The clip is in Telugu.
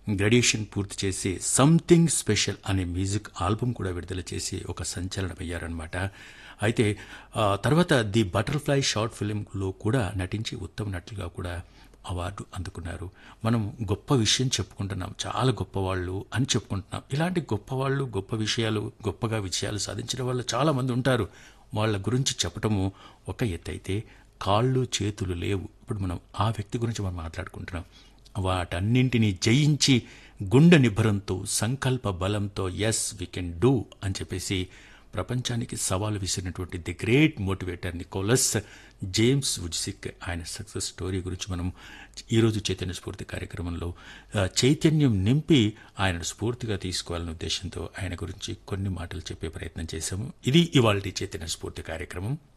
గ్రాడ్యుయేషన్ పూర్తి చేసి సంథింగ్ స్పెషల్ అనే మ్యూజిక్ ఆల్బమ్ కూడా విడుదల చేసి ఒక సంచలనమయ్యారనమాట అయితే ఆ, తర్వాత ది బటర్ఫ్లై షార్ట్ ఫిలింలో కూడా నటించి ఉత్తమ నటులుగా కూడా అవార్డు అందుకున్నారు మనం గొప్ప విషయం చెప్పుకుంటున్నాం చాలా గొప్పవాళ్ళు అని చెప్పుకుంటున్నాం ఇలాంటి గొప్పవాళ్ళు గొప్ప విషయాలు గొప్పగా విషయాలు సాధించిన వాళ్ళు చాలామంది ఉంటారు వాళ్ళ గురించి చెప్పటము ఒక ఎత్తు అయితే కాళ్ళు చేతులు లేవు ఇప్పుడు మనం ఆ వ్యక్తి గురించి మనం మాట్లాడుకుంటున్నాం వాటన్నింటినీ జయించి గుండె నిబ్బరంతో సంకల్ప బలంతో ఎస్ వీ కెన్ డూ అని చెప్పేసి ప్రపంచానికి సవాలు విసిరినటువంటి the great motivator Nicholas James Woodsick ఆయన సక్సెస్ స్టోరీ గురించి మనం ఈరోజు చైతన్య స్ఫూర్తి కార్యక్రమంలో ఆ, చైతన్యం నింపి ఆయనను స్ఫూర్తిగా తీసుకోవాలనే ఉద్దేశంతో ఆయన గురించి కొన్ని మాటలు చెప్పే ప్రయత్నం చేశాము ఇది ఇవాళ చైతన్య స్ఫూర్తి కార్యక్రమం